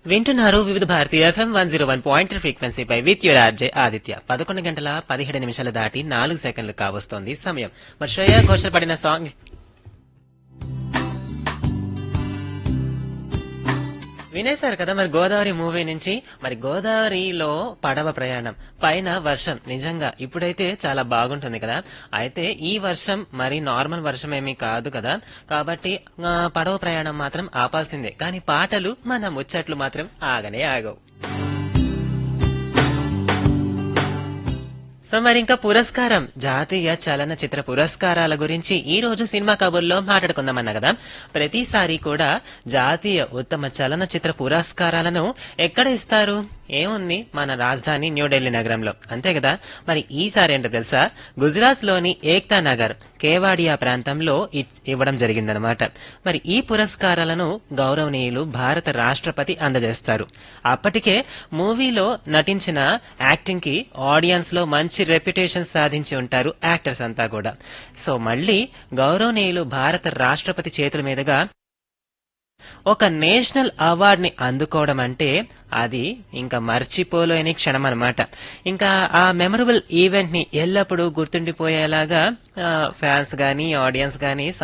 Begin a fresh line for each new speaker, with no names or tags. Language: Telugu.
వింటున్నారు Vividh Bharati FM one zero one point ఫ్రీక్వెన్సీపై విత్ యువర్ ఆర్జే ఆదిత్య పదకొండు గంటల పదిహేడు నిమిషాలు దాటి నాలుగు సెకండ్లు కావస్తోంది సమయం మరి శ్రేయా ఘోషల్ పడిన సాంగ్ వినేశారు కదా మరి గోదావరి మూవీ నుంచి మరి గోదావరిలో పడవ ప్రయాణం పైన వర్షం నిజంగా ఇప్పుడైతే చాలా బాగుంటుంది కదా అయితే ఈ వర్షం మరి నార్మల్ వర్షం ఏమీ కాదు కదా కాబట్టి ఆ, పడవ ప్రయాణం మాత్రం ఆపాల్సిందే కానీ పాటలు మన ముచ్చట్లు మాత్రం ఆగనే ఆగవు సో మరి ఇంకా పురస్కారం జాతీయ చలనచిత్ర పురస్కారాల గురించి ఈ రోజు సినిమా కబుర్లో మాట్లాడుకుందామన్నా కదా ప్రతిసారి కూడా జాతీయ ఉత్తమ చలనచిత్ర పురస్కారాలను ఎక్కడ ఇస్తారు ఏముంది మన రాజధాని న్యూఢిల్లీ నగరంలో అంతే కదా మరి ఈసారి ఏంటో తెలుసా గుజరాత్ లోని ఏక్తా నగర్ కేవాడియా ప్రాంతంలో ఇ- ఇవ్వడం జరిగిందనమాట మరి ఈ పురస్కారాలను గౌరవనీయులు భారత రాష్ట్రపతి అందజేస్తారు అప్పటికే మూవీలో నటించిన యాక్టింగ్ కి ఆడియన్స్ లో మంచి రెప్యుటేషన్ సాధించి ఉంటారు యాక్టర్స్ అంతా కూడా సో మళ్ళీ గౌరవనీయులు భారత రాష్ట్రపతి చేతుల మీదుగా ఒక నేషనల్ అవార్డ్ ని అందుకోవడం అంటే అది ఇంకా మర్చిపోలేని క్షణం అనమాట ఇంకా ఆ మెమరబుల్ ఈవెంట్ ని ఎల్లప్పుడూ గుర్తుండిపోయేలాగా ఫ్యాన్స్ గానీ ఆడియన్స్ గానీ